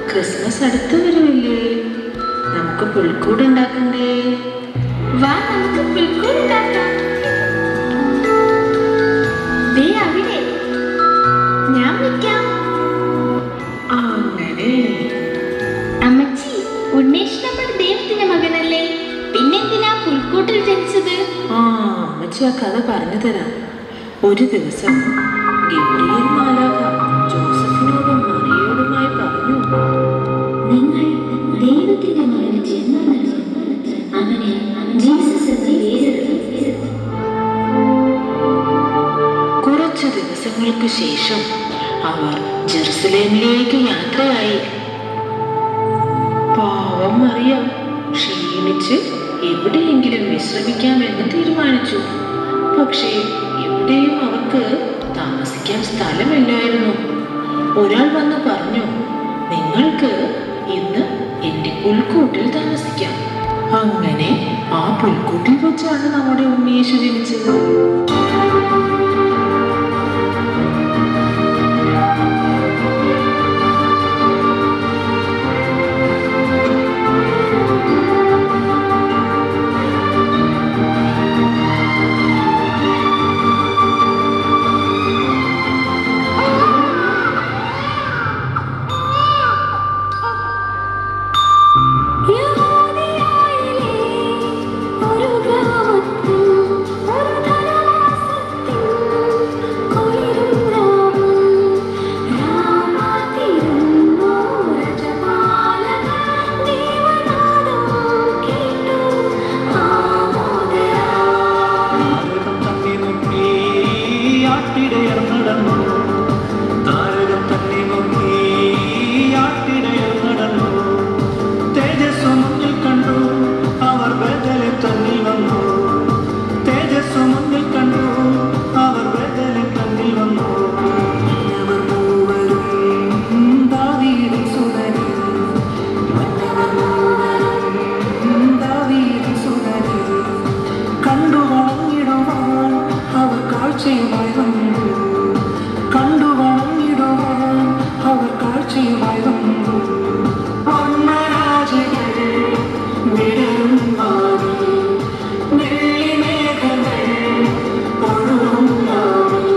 Christmas അടുത്ത് വരുമില്ലേ നമുക്ക് പുൽക്കൂട് ഉണ്ടാക്കണ്ടേ വാ നമുക്ക് പുൽക്കൂട് ഉണ്ടാക്കാം ദേ അവിടെ ഞാൻ വെക്കാം അങ്ങനെ അമ്മച്ചി ഉണ്ണേഷ് നമ്മുടെ ദൈവത്തിന്റെ മകനല്ലേ പിന്നെന്തിനാ പുൽക്കൂട്ടിൽ ജനിച്ചത് ആ അമ്മച്ചി ആ കഥ പറഞ്ഞു തരാം ഒരു ദിവസം ഗബ്രിയേൽ മാലാഖ ജോസഫിനോടും മറിയോടുമായി പറഞ്ഞു നിങ്ങൾ ദൈവത്തിന്റെ മകന് ജന്മം നൽകും അവനെ ജീസസ് എന്ന പേരിടും കുറച്ചു ദിവസങ്ങൾക്ക് ശേഷം അവർ ജെറുസലേമിലേക്ക് യാത്രയായി പാവം മറിയം ക്ഷീണിച്ച് എവിടെയെങ്കിലും വിശ്രമിക്കാമെന്ന് തീരുമാനിച്ചു പക്ഷേ എവിടെയും അവർക്ക് താമസിക്കാൻ സ്ഥലമില്ലായിരുന്നു ഒരാൾ വന്ന് പറഞ്ഞു നിങ്ങൾക്ക് ഇന്ന് എന്റെ പുൽക്കൂട്ടിൽ താമസിക്കാം അങ്ങനെ ആ പുൽക്കൂട്ടിൽ വെച്ചാണ് നമ്മുടെ ഉണ്ണിയേശു ജനിച്ചത് ഒരു ഗ്രാമത്തിൽ ഒരു ധനവാസത്തിൽ കൊയിലും രാവും രാമാതിരുന്നു രജപാലക ദൈവനാദം കേട്ടു ആമോദരാ താരകം തന്നെ നോക്കി ആട്ടിടയർ നടന്നു താരകം തന്നെ നോക്കി ആട്ടിടയർ നടന്നു തേജസ് മുന്നിൽ കണ്ടു അവർ ബദലിൽ തന്നിൽ വന്നു തേജസ് മുന്നിൽ കണ്ടു അവർ ബദലിൽ തന്നിൽ വന്നു അവർ മൂവരും ദാവീദിൻ സുതരിൽ മന്നവർ മൂവരും ദാവീദിൻ സുതരിൽ കണ്ടു വണങ്ങിടുവാൻ അവർ കാഴ്ചയുമായി വന്നു കണ്ടു വണങ്ങിടുവാൻ അവർ കാഴ്ചയുമായി വന്നു വർണ്ണരാജകളെ വിടരും വാനിൽ വെള്ളിമേഘങ്ങൾ ഒഴുകും നാവിൽ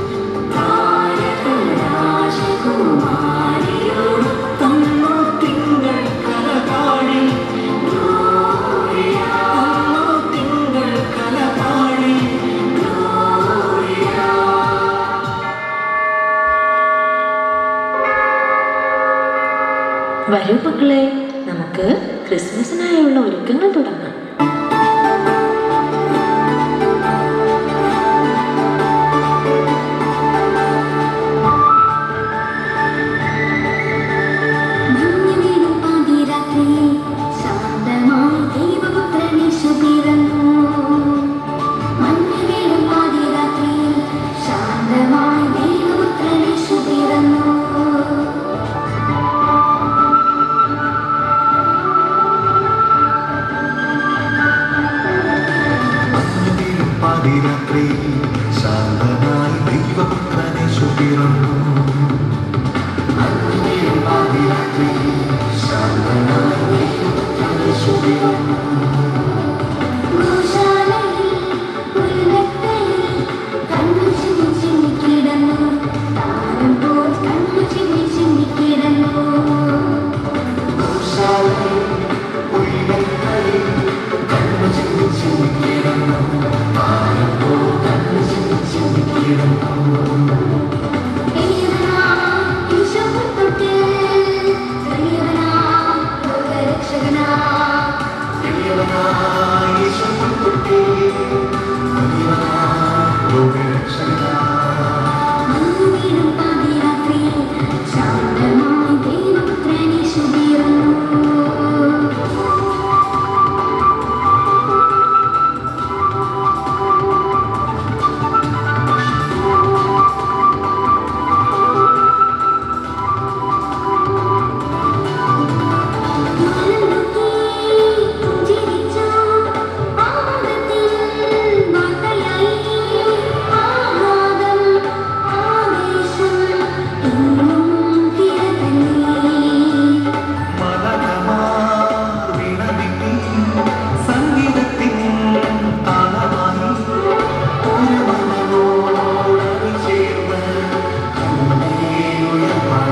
തന്നു തിങ്കൾ കലപാടി തന്നു തിങ്കൾ കലപാടി വരൂ മക്കളെ നമുക്ക് ക്രിസ്മസിനായുള്ള ഒരുക്കങ്ങൾ തുടങ്ങാം മഞ്ഞുവീഴും പാതിരാത്രിയിൽ ശാന്തമായി ദൈവപുത്രനീശു പിറന്നു. മഞ്ഞുവീഴും പാതിരാത്രിയിൽ ശാന്തമായി ദൈവപുത്രനീശു പിറന്നു. മഞ്ഞുവീഴും പാതിരാത്രി ശാന്തനായി ദൈവപുത്രനേശു പിറന്നു മഞ്ഞുവീഴും പാതിരാത്രി ശാന്തനായി ദൈവപുത്രനേശു പിറന്നു ഗോശാലയിൽ ഒരു മെത്തയിൽ കണ്ണു ചിമ്മി ചിമ്മി കിടന്നു. താരം പോൽ കണ്ണു ചിമ്മി ചിമ്മി കിടന്നു ഗോശാലയിൽ ഉയരങ്ങളിൽ കണ്ണു ചിമ്മി ചിമ്മി കിടന്നു പാലപ്പോ കണ്ണു ചിമ്മി ചിമ്മി കിടന്നു ീശോപുത്രത്തിൽ, സ്ത്രീവനാം, ലോകരക്ഷകനാം,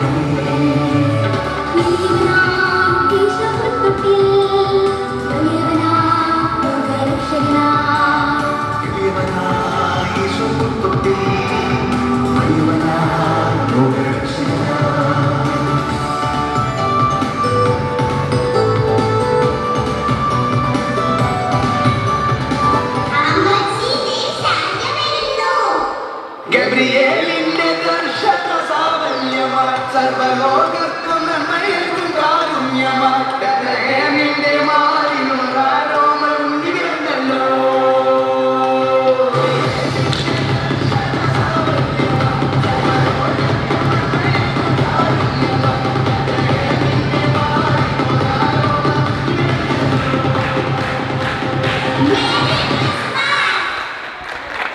ഗബ്രിയേലിന്റെ ദർശന സാവല്യമായി സർവലോകർക്കും നന്മയേകും കാരുണ്യമായി ബെത്ലഹേമിന്റെ മാ